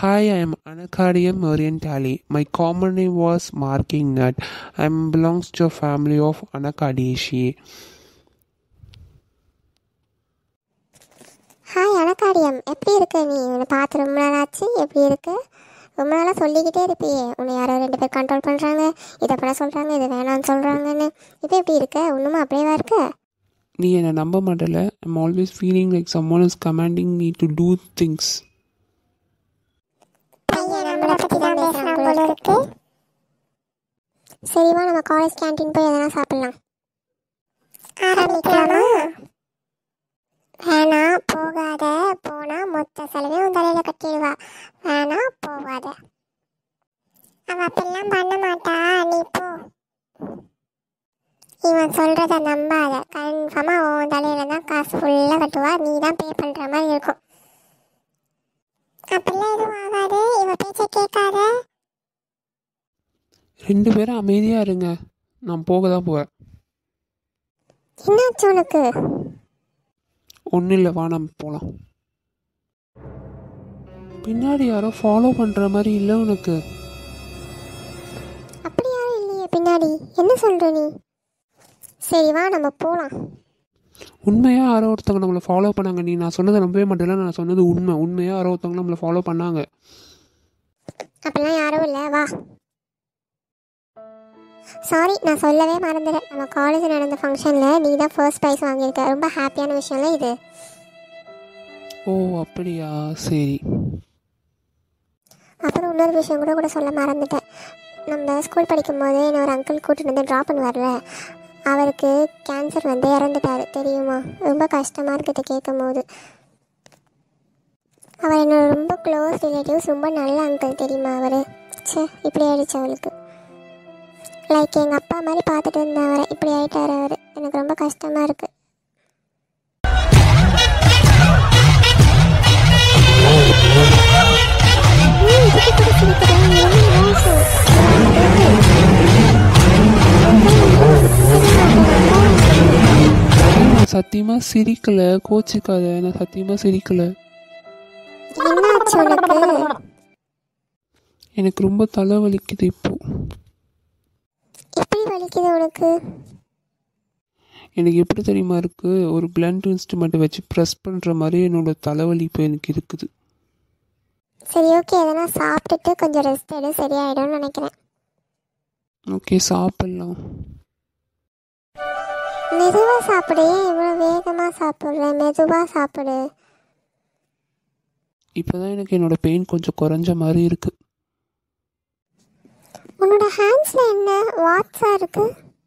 Hi, I am Anacardium orientale. My common name was marking nut. I belongs to a family of Anacardiaceae. Hi Anacardium எப்படி இருக்க நீ உன்னை பார்த்து ரொம்ப நாள் ஆச்சு எப்படி இருக்கு ரொம்ப நாளாக சொல்லிக்கிட்டே இருப்பியே உன்னை யாரோ ரெண்டு பேர் கண்ட்ரோல் பண்ணுறாங்க இதை பண்ண சொல்கிறாங்க இது வேணாம்னு சொல்கிறாங்கன்னு இப்போ எப்படி இருக்க ஒன்றுமா அப்படியேவா இருக்க நீ என்னை நம்ப மாட்டல I'm always feeling like someone is commanding me to do things பையன் நம்மளை பற்றி தான் பேசுகிறான் போல இருக்கு சரிவா நம்ம காலேஜ் கேண்டீன் போய் எதனா சாப்பிடலாம் ஆரம்பிக்கலாமா வேணா போகாத போனா மொத்த செலவையும் உன் தலையில கட்டிடுவா வேணா போகாத அவ அப்படிலாம் பண்ண மாட்டா நீ போ இவன் சொல்றத நம்பாத கன்ஃபார்மா உன் தலையில தான் காசு ஃபுல்லா கட்டுவா நீ தான் பே பண்ற மாதிரி இருக்கும் அப்படிலாம் எதுவும் ஆகாது இவ பேச்ச கேட்காத ரெண்டு பேரும் அமைதியாக இருங்க நான் போக தான் போகிறேன் என்னாச்சு உனக்கு ஒன்றும் இல்லை வா நம்ம போகலாம் பின்னாடி யாரோ ஃபாலோ பண்ணுற மாதிரி இல்லை உனக்கு அப்படி யாரும் இல்லையே பின்னாடி என்ன சொல்ற நீ சரி வா நம்ம போலாம் உண்மையாக யாரோ ஒருத்தவங்க நம்மளை ஃபாலோ பண்ணாங்க நீ நான் சொன்னதை நம்பவே மாட்டேல நான் சொன்னது உண்மை உண்மையாக யாரோ ஒருத்தவங்க நம்மளை ஃபாலோ பண்ணாங்க அப்படிலாம் யாரும் இல்லை வா சாரி நான் சொல்லவே மறந்துட்டேன் நம்ம காலேஜ் நடந்த ஃபங்க்ஷனில் நீ தான் ஃபர்ஸ்ட் ப்ரைஸ் வாங்கியிருக்க ரொம்ப ஹாப்பியான விஷயம்ல இது ஓ அப்படியா சரி அப்புறம் இன்னொரு விஷயம் கூட கூட சொல்ல மறந்துட்டேன் நம்ம ஸ்கூல் படிக்கும்போது என்ன ஒரு அங்கிள் கூட்டிட்டு வந்து ட்ராப் பண்ணுவார்ல அவருக்கு கேன்சர் வந்து இறந்துட்டாரு தெரியுமா ரொம்ப கஷ்டமாக இருக்குது கேட்கும் போது அவர் என்னோட ரொம்ப க்ளோஸ் ரிலேட்டிவ்ஸ் ரொம்ப நல்ல அங்கிள் தெரியுமா அவர் ச்சே இப்படி ஆயிடுச்சு அவளுக்கு லைக் எங்கள் அப்பா மாதிரி பார்த்துட்டு இருந்தேன் அவரை இப்படி ஆயிட்டாரு அவர் எனக்கு ரொம்ப கஷ்டமாக இருக்குது நான் சத்தியமாக சிரிக்கலை கோச்சிக்காத நான் சத்தியமாக சிரிக்கலை என்னாச்சு உனக்கு எனக்கு ரொம்ப தலை வலிக்குது இப்போ எப்படி வலிக்குது உனக்கு எனக்கு எப்படி தெரியுமா இருக்குது ஒரு பிளண்ட் இன்ஸ்ட்ருமெண்ட்டை வச்சு ப்ரெஸ் பண்ணுற மாதிரி என்னோட தலைவலி இப்போ எனக்கு இருக்குது சரி ஓகே எதனா சாப்பிட்டுட்டு கொஞ்சம் ரெஸ்ட் எடு சரியாயிடும்னு நினைக்கிறேன் ஓகே சாப்பிட்லாம் மெதுவாக சாப்பிடு ஏன் இவ்வளோ வேகமாக சாப்பிட்ற மெதுவாக சாப்பிடு இப்போ தான் எனக்கு என்னோட பெயின் கொஞ்சம் குறைஞ்ச மாதிரி இருக்குது உன்னோட ஹேண்ட்ஸில் என்ன வாட்ஸாக இருக்கு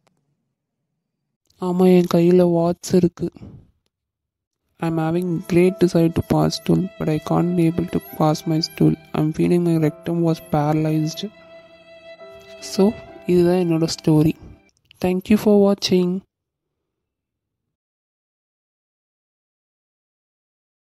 ஆமாம் என் கையில் வாட்ஸ் இருக்குது I am having great decide to pass stool but I can able to pass my stool I am feeling my rectum was paralysed so இதுதான் என்னோட ஸ்டோரி தேங்க்யூ ஃபார் வாட்சிங்